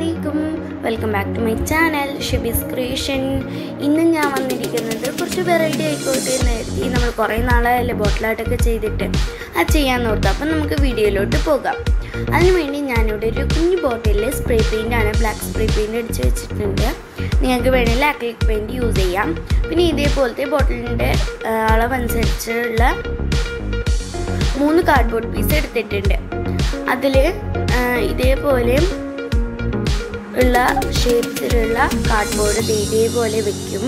അലൈക്കും welcome back to my channel Shibi's creation ഇന്ന് ഞാൻ വന്നിരിക്കുന്നത് കുറച്ച് വെറൈറ്റി ആയിക്കോട്ടെ എന്ന് കരുതി നമ്മൾ കുറേ നാളായല്ലേ ബോട്ടിലായിട്ടൊക്കെ ചെയ്തിട്ട് അത് ചെയ്യാൻ ഓർത്തു അപ്പം നമുക്ക് വീഡിയോയിലോട്ട് പോകാം അതിനുവേണ്ടി ഞാനിവിടെ ഒരു കുഞ്ഞു ബോട്ടിലിൽ സ്പ്രേ പെയിൻ്റ് ആണ് ബ്ലാക്ക് സ്പ്രേ പെയിൻ്റ് അടിച്ച് വെച്ചിട്ടുണ്ട് നിങ്ങൾക്ക് വേണമെങ്കിൽ അക്രിലിക് പെയിൻറ് യൂസ് ചെയ്യാം പിന്നെ ഇതേപോലത്തെ ബോട്ടിലിൻ്റെ അളവനുസരിച്ചുള്ള മൂന്ന് കാർഡ്ബോർഡ് പീസ് എടുത്തിട്ടുണ്ട് അതിൽ ഇതേപോലെ ഉള്ള ഷേപ്സിലുള്ള കാർഡ്ബോർഡ് ഇതേപോലെ വെക്കും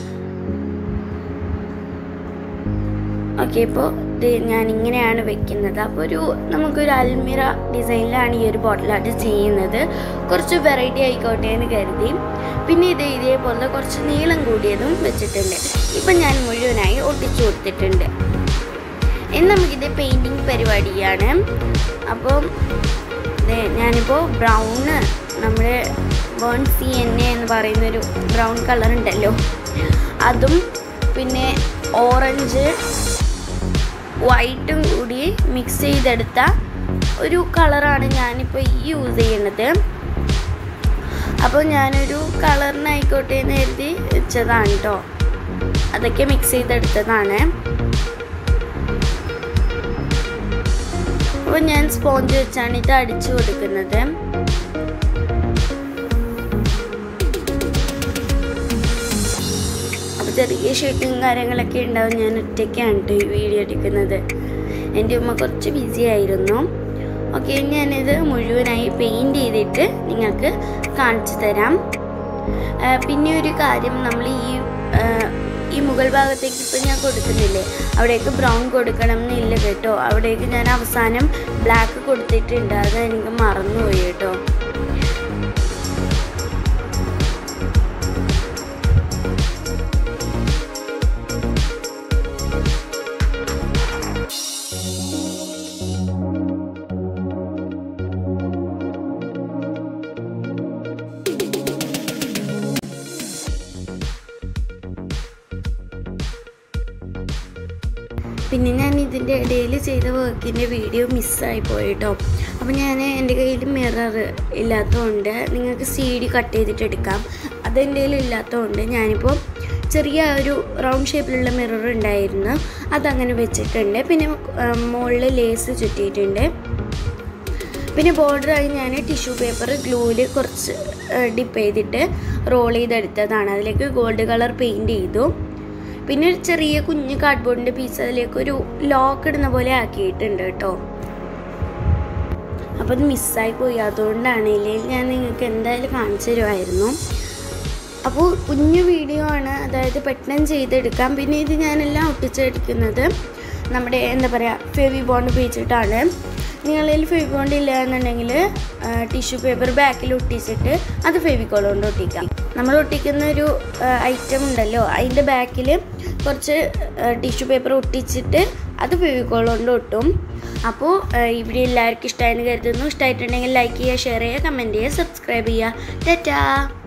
ഓക്കെ ഇപ്പോൾ ഞാൻ ഇങ്ങനെയാണ് വെക്കുന്നത് അപ്പോൾ ഒരു നമുക്കൊരു അൽമിറ ഡിസൈനിലാണ് ഈ ഒരു ബോട്ടിൽ ആർട്ട് ചെയ്യുന്നത് കുറച്ച് വെറൈറ്റി ആയിക്കോട്ടെ എന്ന് കരുതി പിന്നെ ഇത് ഇതേപോലെ കുറച്ച് നീളം കൂടിയതും വെച്ചിട്ടുണ്ട് ഇപ്പം ഞാൻ മുഴുവനായി ഒട്ടിച്ചു കൊടുത്തിട്ടുണ്ട് ഇനി നമുക്കിത് പെയിൻറ്റിങ് പരിപാടിയാണ് അപ്പോൾ ഞാനിപ്പോൾ ബ്രൗണ് നമ്മുടെ ബേൺ സി എൻ എ എന്ന് പറയുന്നൊരു ബ്രൗൺ കളർ ഉണ്ടല്ലോ അതും പിന്നെ ഓറഞ്ച് വൈറ്റും കൂടി മിക്സ് ചെയ്തെടുത്ത ഒരു കളറാണ് ഞാനിപ്പോൾ ഈ യൂസ് ചെയ്യുന്നത് അപ്പോൾ ഞാനൊരു കളറിനായിക്കോട്ടെ എന്ന് കരുതി വെച്ചതാണ് കേട്ടോ അതൊക്കെ മിക്സ് ചെയ്തെടുത്തതാണ് അപ്പോൾ ഞാൻ സ്പോഞ്ച് വെച്ചാണ് ഇത് അടിച്ചു കൊടുക്കുന്നത് അപ്പോൾ ചെറിയ ഷേക്കും കാര്യങ്ങളൊക്കെ ഉണ്ടാവും ഞാൻ ഒറ്റയ്ക്കാണ് കേട്ടോ ഈ വീഡിയോ എടുക്കുന്നത് എൻ്റെ ഉമ്മ കുറച്ച് ബിസി ആയിരുന്നു ഓക്കെ ഞാനിത് മുഴുവനായി പെയിൻറ് ചെയ്തിട്ട് നിങ്ങൾക്ക് കാണിച്ചു തരാം പിന്നെ ഒരു കാര്യം നമ്മൾ ഈ ഈ മുകൾ ഭാഗത്തേക്ക് ഇപ്പം ഞാൻ കൊടുക്കുന്നില്ലേ അവിടേക്ക് ബ്രൗൺ കൊടുക്കണം എന്നില്ല കേട്ടോ അവിടേക്ക് ഞാൻ അവസാനം ബ്ലാക്ക് കൊടുത്തിട്ടുണ്ട് അത് എനിക്ക് മറന്നുപോയി കേട്ടോ പിന്നെ ഞാൻ ഇതിൻ്റെ ഇടയിൽ ചെയ്ത വർക്കിൻ്റെ വീഡിയോ മിസ്സായി പോയിട്ടോ അപ്പോൾ ഞാൻ എൻ്റെ കയ്യിൽ മിറർ ഇല്ലാത്തതുകൊണ്ട് നിങ്ങൾക്ക് സി ഡി കട്ട് ചെയ്തിട്ട് എടുക്കാം അതെൻ്റെ കയ്യിൽ ഇല്ലാത്തതുകൊണ്ട് ഞാനിപ്പോൾ ചെറിയ ഒരു റൗണ്ട് ഷേപ്പിലുള്ള മിറർ ഉണ്ടായിരുന്നു അതങ്ങനെ വെച്ചിട്ടുണ്ട് പിന്നെ മുകളിൽ ലേസ് ചുറ്റിയിട്ടുണ്ട് പിന്നെ ബോർഡറായി ഞാൻ ടിഷ്യൂ പേപ്പർ ഗ്ലൂവിൽ കുറച്ച് ഡിപ്പ് ചെയ്തിട്ട് റോൾ ചെയ്തെടുത്തതാണ് അതിലേക്ക് ഗോൾഡ് കളർ പെയിൻറ് ചെയ്തു പിന്നെ ഒരു ചെറിയ കുഞ്ഞ് കാർഡ്ബോർഡിൻ്റെ പീസ് അതിലേക്ക് ഒരു ലോക്ക് ഇടുന്ന പോലെ ആക്കിയിട്ടുണ്ട് കേട്ടോ അപ്പോൾ അത് മിസ്സായി പോയി അതുകൊണ്ടാണ് ഇല്ലെങ്കിൽ ഞാൻ നിങ്ങൾക്ക് എന്തായാലും കാണിച്ചു തരുമായിരുന്നു അപ്പോൾ കുഞ്ഞു വീഡിയോ ആണ് അതായത് പെട്ടെന്ന് ചെയ്തെടുക്കാം പിന്നെ ഇത് ഞാനെല്ലാം ഒട്ടിച്ചെടുക്കുന്നത് നമ്മുടെ എന്താ പറയുക ഫെവി ബോണ്ട് ഉപയോഗിച്ചിട്ടാണ് നിങ്ങളിൽ ഫെവി ബോണ്ട് ഇല്ല എന്നുണ്ടെങ്കിൽ ടിഷ്യൂ പേപ്പർ ബാക്കിൽ ഒട്ടിച്ചിട്ട് അത് ഫെവിക്കോൾ കൊണ്ട് ഒട്ടിക്കാം നമ്മൾ ഒട്ടിക്കുന്ന ഒരു ഐറ്റം ഉണ്ടല്ലോ അതിൻ്റെ ബാക്കിൽ കുറച്ച് ടിഷ്യൂ പേപ്പർ ഒട്ടിച്ചിട്ട് അത് ഫെവിക്കോൾ കൊണ്ട് ഒട്ടും അപ്പോൾ ഇവിടെ എല്ലാവർക്കും ഇഷ്ടമായെന്ന് കരുതുന്നു ഇഷ്ടമായിട്ടുണ്ടെങ്കിൽ ലൈക്ക് ചെയ്യുക ഷെയർ ചെയ്യുക കമൻറ്റ് ചെയ്യുക സബ്സ്ക്രൈബ് ചെയ്യുക ടാറ്റാ